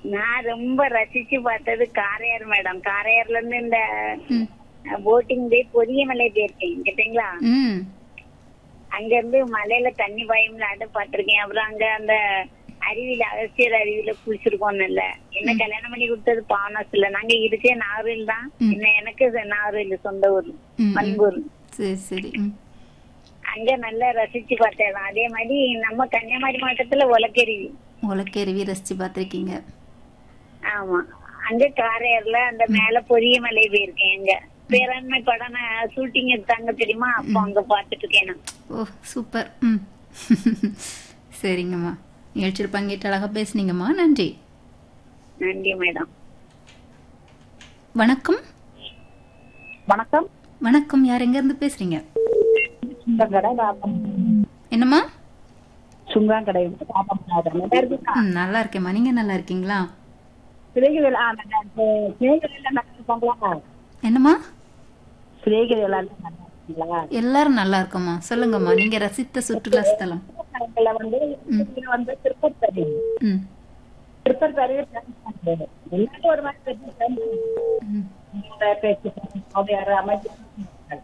நான் ரொம்ப ரசிச்சு பார்த்தது காரையார் மேடம் காரையார்ல இருந்து இந்த ம் போட்டிங் போய் பொதிய மலை போயிருக்கேன் கேட்டீங்களா ம் அங்க இருந்து மலையில தண்ணி பயம்ல ஆட பாத்திருக்கேன் அப்புறம் அங்க அந்த அருவியில அகசியர் அருவியில குளிச்சிருக்கோம்ல என்ன கல்யாணம் பண்ணி கொடுத்தது பாவனாசுல நாங்க இருக்கே நாகரில் தான் என்ன எனக்கு நாகரில் சொந்த ஊர் ம், ம். மண்பூர் சரி சரி ம் அங்க நல்லா ரசிச்சு பார்த்தேன் அதே மாதிரி நம்ம கன்னியாகுமரி மாவட்டத்துல உலக்கருவி உலக்கருவி ரசிச்சு பார்த்துருக்கீங்க ஆமா அங்க காரையார்ல அந்த மேல பொரிய மலை போயிருக்கேன் அங்க பேராண்மை படம் ஷூட்டிங் எடுத்தாங்க தெரியுமா அப்போ அங்க பாத்துட்டு இருக்கேன் நான். ஓ சூப்பர் ம் சரிங்கம்மா நிகழ்ச்சியில் பங்கேற்று அழகாக பேசுனீங்கம்மா நன்றி நன்றி மேடம் வணக்கம் வணக்கம் வணக்கம் யார் எங்கேருந்து பேசுறீங்க சுங்கங்கடை பாப்பம் என்னம்மா சுங்காங்கடை பாப்பம் நல்லா இருக்குக்கா ம் நல்லா இருக்கேம்மா நீங்கள் நல்லா இருக்கீங்களா சிலைகள் ஆ நல்லா இருக்கு சிலைகள் எல்லாம் நல்லா இருப்பாங்களா என்னம்மா சிலைகள் எல்லாம் நல்லா இருக்குங்களா எல்லாரும் நல்லா இருக்கோம்மா சொல்லுங்கம்மா நீங்க ரசித்த சுற்றுலா ஸ்தலம் சிலைகள்ல வந்து இதுல வந்து திருப்பத்தறி ம் திருப்பத்தறி எல்லாரும் ஒரு மாதிரி பெரிய friends. ம் உங்களோட பேச்சு அவர் அமைச்சர்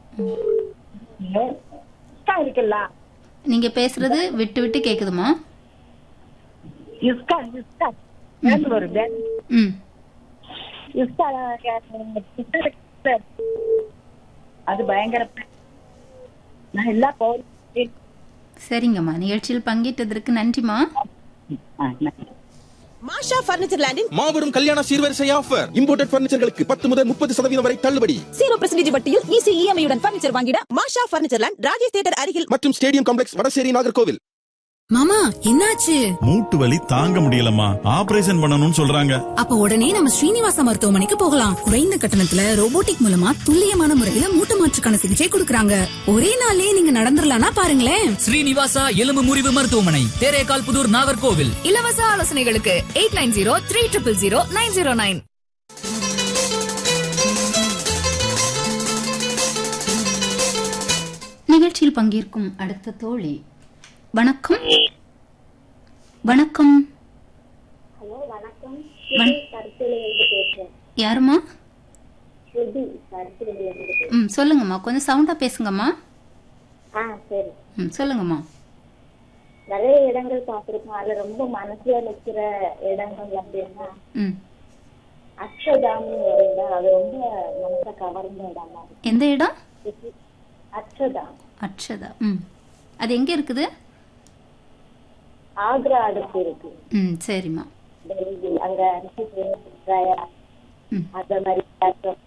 இஸ்கா இருக்குல்ல நீங்க பேசுறது விட்டு விட்டு கேக்குதுமா இஸ்கா இஸ்கா பெங்களூர் பெங்களூர். ம் இஸ்கா இஸ்கா அது பயங்கர நான் எல்லா பௌர்ணமி சரிங்கம்மா நிகழ்ச்சியில் பங்கேற்றதற்கு நன்றிம்மா ஆ, நன்றி. மாஷா பர்னிச்சர் லேண்டின் மாபெரும் கல்யாண சீர்வரிசை ஆஃபர் இம்போர்ட்டட் பர்னிச்சர்களுக்கு பத்து முதல் முப்பது சதவீதம் வரை தள்ளுபடி ஜீரோ பர்சன்டேஜ் வட்டியில் ஈஸி இஎம்ஐ உடன் பர்னிச்சர் வாங்கிட Masha furniture land Rajesh theatre அருகில் மற்றும் ஸ்டேடியம் காம்ப்ளெக்ஸ் வடசேரி நாகர்கோவில் மாமா என்னாச்சு மூட்டு வலி தாங்க முடியலம்மா ஆபரேஷன் பண்ணணும்னு சொல்றாங்க அப்ப உடனே நம்ம ஸ்ரீனிவாசா மருத்துவமனைக்கு போகலாம் குறைந்த கட்டணத்துல ரோபோட்டிக் மூலமா துல்லியமான முறையில மூட்டு மாற்றுக்கான சிகிச்சை கொடுக்கறாங்க ஒரே நாள்லயே நீங்க நடந்துடலாம்னா பாருங்களேன் ஸ்ரீனிவாசா எலும்பு முறிவு மருத்துவமனை தேரேகால் புதூர் நாகர்கோவில் இலவச ஆலோசனைகளுக்கு eight nine zero three triple zero nine zero nine நிகழ்ச்சியில் பங்கேற்கும் அடுத்த தோழி வணக்கம் வணக்கம் ஹலோ வணக்கம் வண- கருத்துலேருந்து பேசுறேன் யாருமா ஸ்ருதி கருத்துலேருந்து ம் சொல்லுங்கம்மா கொஞ்சம் சவுண்டா பேசுங்கம்மா ஆ சரி ம் சொல்லுங்கம்மா நிறைய இடங்கள் பார்த்திருக்கோம் அதுல ரொம்ப மனசுல நிக்கிற இடங்கள் அப்படின்னா ம் அக்ஷதாம்னு ஒரு இடம் அது ரொம்ப மனசை கவர்ந்த இடமா இருக்கு எந்த இடம் அக்ஷதாம் அக்ஷதா ம் அது எங்க இருக்குது ஆக்ரா அடுத்து இருக்கு ம் சரிம்மா டெல்லி அங்க ரிஷிகேஷ், கயா, ம் அந்த மாதிரி இடத்துல.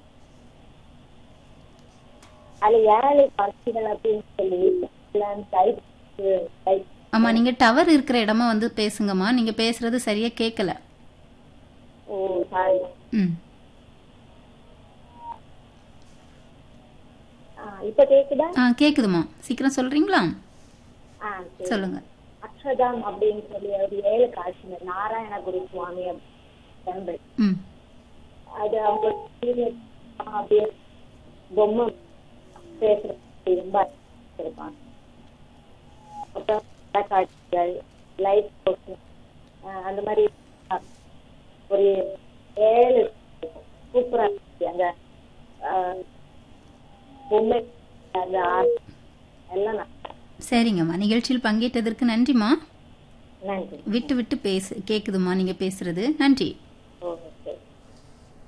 அதுல ஏழை பட்சிகள் அப்படின்னு சொல்லி எல்லாம் type, type. ஆமா நீங்க டவர் இருக்கிற இடமா வந்து பேசுங்கம்மா நீங்க பேசுறது சரியா கேட்கல ஓ சாரி ம் இப்ப கேக்குதா ஆ கேக்குதுமா சீக்கிரம் சொல்றீங்களா ஆ சரி சொல்லுங்க அக்ஷதாம் அப்படின்னு சொல்லி ஒரு ஏழு காட்சி நாராயணகுரு சுவாமி டெம்பிள் ம் அது அவங்க senior அப்படியே பொம்மை பேசுறது ரொம்ப இருப்பாங்க அப்புறம் பல காட்சிகள் லைட் அந்த மாதிரி அஹ், ஒரு ஏழு சூப்பரா இருந்துச்சு அந்த அஹ், பொம்மை அந்த art எல்லாம் நல்லா- சரிங்கம்மா நிகழ்ச்சியில் பங்கேற்றதற்கு நன்றிம்மா நன்றி விட்டு விட்டு பேசு கேக்குதுமா நீங்க பேசுறது நன்றி